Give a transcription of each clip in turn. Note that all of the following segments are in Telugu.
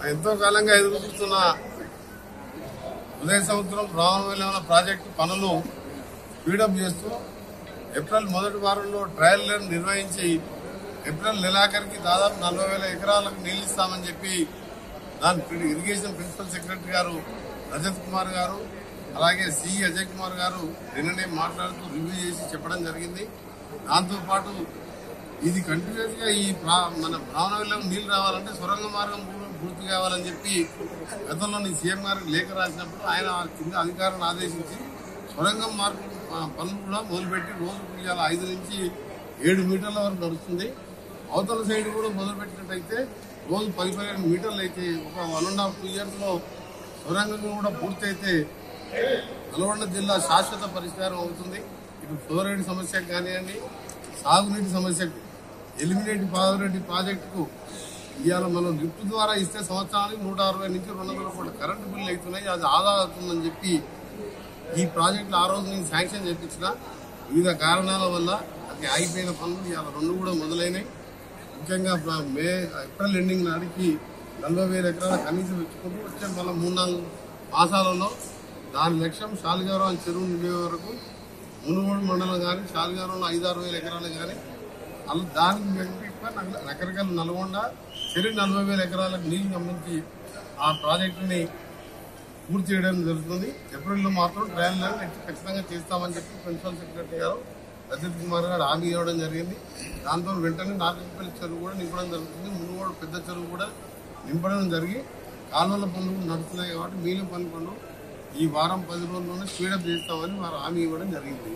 ఎంతో కాలంగా ఎదురు చూస్తున్న ఉదయ సంవత్సరం రావణ ప్రాజెక్టు పనులు స్పీడప్ చేస్తూ ఏప్రిల్ మొదటి వారంలో ట్రయల్ రన్ నిర్వహించి ఏప్రిల్ నెలాఖరికి దాదాపు నలభై వేల ఎకరాలకు నీళ్లు ఇస్తామని చెప్పి దాని ప్రి- ఇరిగేషన్ ప్రిన్సిపల్ సెక్రటరీ గారు రజత్ కుమార్ గారు అలాగే సి అజయ్ కుమార్ గారు నిన్ననే మాట్లాడుతూ రివ్యూ చేసి చెప్పడం జరిగింది దాంతోపాటు ఇది కంటిన్యూస్ గా ఈ ప్రా- మన బ్రాహ్మణవిల్లం నీళ్లు రావాలంటే సొరంగ మార్గం పూ- పూర్తి కావాలని చెప్పి గతంలో నీ సీఎం గారికి లేఖ రాసినప్పుడు ఆయన ఆ కింద అధికారులను ఆదేశించి సొరంగం మార్గం ఆ, పనులు కూడా మొదలుపెట్టి రోజుకు ఇవాళ ఐదు నుంచి ఏడు మీటర్ల వరకు నడుస్తుంది అవతల సైడ్ కూడా మొదలుపెట్టినట్టయితే రోజు పది పదిహేను మీటర్లు అయితే ఒక one and half two years లో సొరంగం కూడా పూర్తయితే నల్గొండ జిల్లా శాశ్వత పరిష్కారం అవుతుంది ఇటు ఫ్లోరైడ్ సమస్యకు కానివ్వండి సాగునీటి సమస్యకు ఎలిమినేట్ పాదరెడ్డి ప్రాజెక్టుకు ఇవాళ మనం లిఫ్ట్ ద్వారా ఇస్తే సంవత్సరానికి నూట అరవై నుంచి రెండు వందల కోట్ల కరెంటు బిల్లు అవుతున్నాయి అది ఆదా అవుతుందని చెప్పి ఈ ప్రాజెక్టులు ఆ రోజు నేను శాంక్షన్ చేయించిన వివిధ కారణాల వల్ల అది ఆగిపోయిన పనులు ఇవాళ రెండు కూడా మొదలైనవి ముఖ్యంగా ప్ర- మే ఏప్రిల్ ఎండింగ్ నాటికి నలభై వేల ఎకరాల కనీసం పెంచుకుంటూ వచ్చే మళ్ళీ మూడు నాలుగు మాసాలలో దాని లక్ష్యం శాలిగారం చెరువు నిండే వరకు మునుగోడు మండలం కానీ శాలిగారంలో ఐదారు వేల ఎకరాలు కానీ అలా దానికి వెంట రకరకాల నల్గొండ చెరువు నలభై వేల ఎకరాలకు నీళ్లు సంబంధించి ఆ ప్రాజెక్టుని పూర్తి చేయడం జరుగుతుంది ఏప్రిల్లో మాత్రం ట్రయల్ రన్ ఖచ్చితంగా చేస్తామని చెప్పి ప్రిన్సిపల్ సెక్రటరీ గారు రజిత్ కుమార్ గారు హామీ ఇవ్వడం జరిగింది దాంతో వెంటనే నాగపల్లి చెరువు కూడా నింపడం జరుగుతుంది మునుగోడు పెద్ద చెరువు కూడా నింపడం జరిగి కాలువల పనులు కూడా నడుస్తున్నాయి కాబట్టి మిగిలిన పని పనులు ఈ వారం పది రోజుల్లోనే స్పీడప్ చేస్తామని వారు హామీ ఇవ్వడం జరిగింది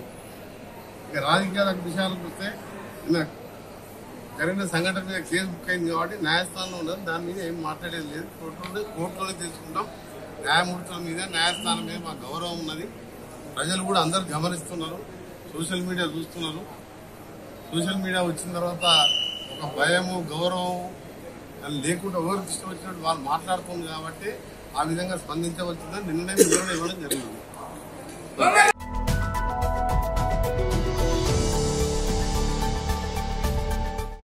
ఇక రాజకీయాల విషయాలకు వస్తే నిన్న జరిగిన సంఘటన మీద కేసు బుక్ అయింది కాబట్టి న్యాయస్థానంలో ఉన్నది దాని మీద ఏం మాట్లాడేది లేదు కోర్టులో కోర్టులోనే తెలుసుకుంటాం న్యాయమూర్తుల మీద న్యాయస్థానం మీద మాకు గౌరవం ఉన్నది ప్రజలు కూడా అందరు గమనిస్తున్నారు సోషల్ మీడియా చూస్తున్నారు సోషల్ మీడియా వచ్చిన తర్వాత ఒక భయము గౌరవం అది లేకుండా ఎవరికి ఇష్టం వచ్చినట్టు వాళ్ళు మాట్లాడుతుంది కాబట్టి ఆ విధంగా స్పందించవలసిందని నిన్ననే వివరణ ఇవ్వడం జరిగింది